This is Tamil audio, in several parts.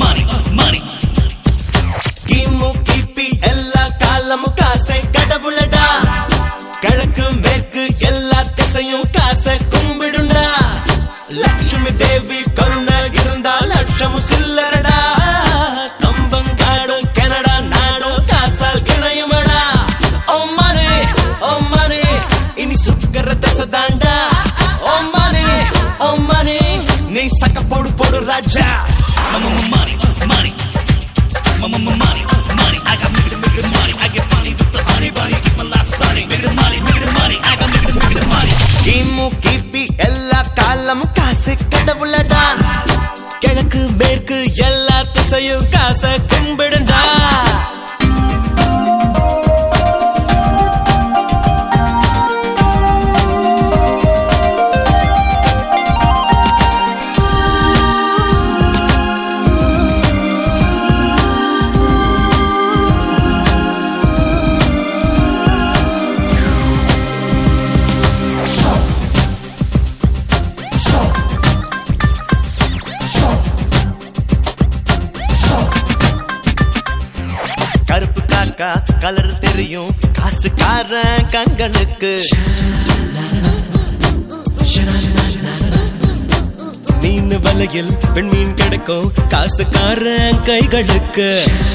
money, money. கிமு கிபி எல்லா காலமும் காசை கடவுளடா கிழக்கு மேற்கு எல்லா திசையும் காசை கும்பிடுண்டா லட்சுமி தேவி கருணை இருந்தால் லட்சமும் சில்லறடா கம்பங்காடும் கனடா நாடும் காசால் கிணையுமடா ஓ மனே ஓ மனே இனி சுக்கர தசை தாண்டா ஓ மனே ஓ மனே நீ சக்க போடு போடு ராஜா Money, money. Money, money, money. I got make it, make it money. I get funny with the honey bunny. Keep my life sunny. Make it money, make it money. I got make it, make it money. கிமு கிபி எல்லா காலமும் காசு கடவுளடா கிழக்கு மேற்கு எல்லா திசையும் காசை கும்பிடுண்டா கருப்பு காக்கா கலர் தெரியும் காசுக்காரன் கண்களுக்கு மீன் வலையில் பெண்மீன் கிடைக்கும் காசுக்காரன் கைகளுக்கு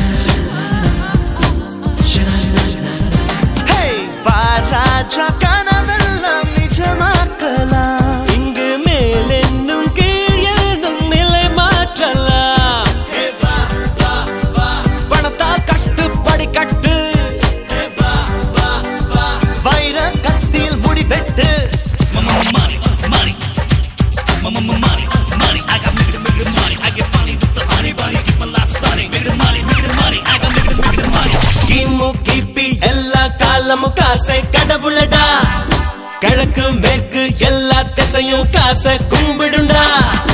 Hey, வா ராஜா கனவெல்லாம் நிஜமாக்கலாம் இங்கு மேல் என்னும் கீழ் என்னும் நிலை மாற்றலாம் பணத்தால் கட்டு படி கட்டு வைர கத்தியில் முடி வெட்டு Money, money. Money, money. I got make it, make it money. I get funny with the honey bunny. Keep my life sunny. Make it money, make it money. I got make it, make it money. கிமு கிபி எல்லா காலமும் காசை கடவுளடா கிழக்கு மேற்கு எல்லா திசையும் காசை கும்பிடுண்டா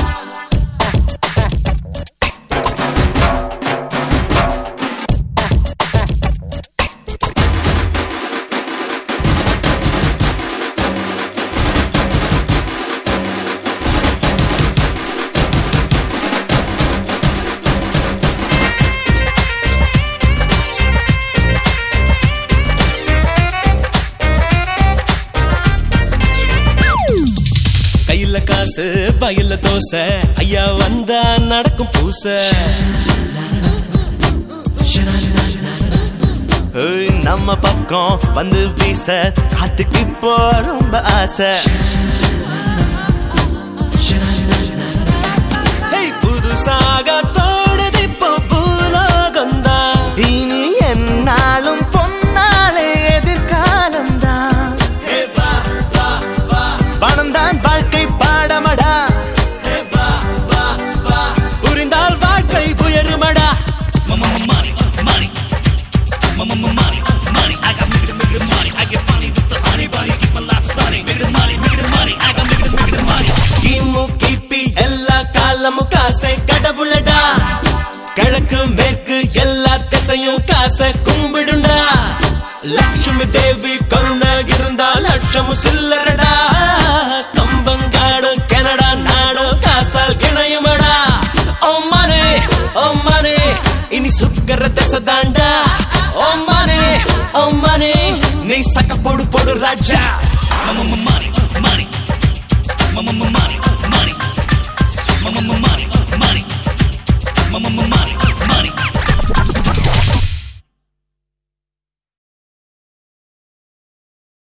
கையில காசு பையில தோசை ஐயா வந்தா நடக்கும் பூச ஏய், நம்ம பக்கம் வந்து வீச காத்துக்கு இப்போ ரொம்ப ஆசை ஏய், புதுசாக தோடுது இப்போ பூலோகம்தான் இனி என்னாலும் பொன்னாலே எதிர்காலம்தான் பணம் தான் வாழ்க்கை பாடமடா புரிந்தால் வாழ்க்கை உயருமடா Money, money. Money, money. I got make it, make it money. I get funny with the honey bunny. Keep my life sunny. Make it money, make it money. I got make it, make it money. கிமு கிபி எல்லா காலமும் காசை கடவுளடா கிழக்கு மேற்கு எல்லா திசையும் காசை கும்பிடுண்டா லட்சுமி தேவி கருணை இருந்தால் லட்சமும் சில்லறடா கம்பங்காடு கனடா நாடு காசால் கிணையுமடா ஓ மனே ஓ மனே இனி சுக்கர தசை தாண்டா ஓ மனே ஓ மனே நீ சக்க போடு போடு ராஜா Money, money. Money, money. Money, money. Money, money.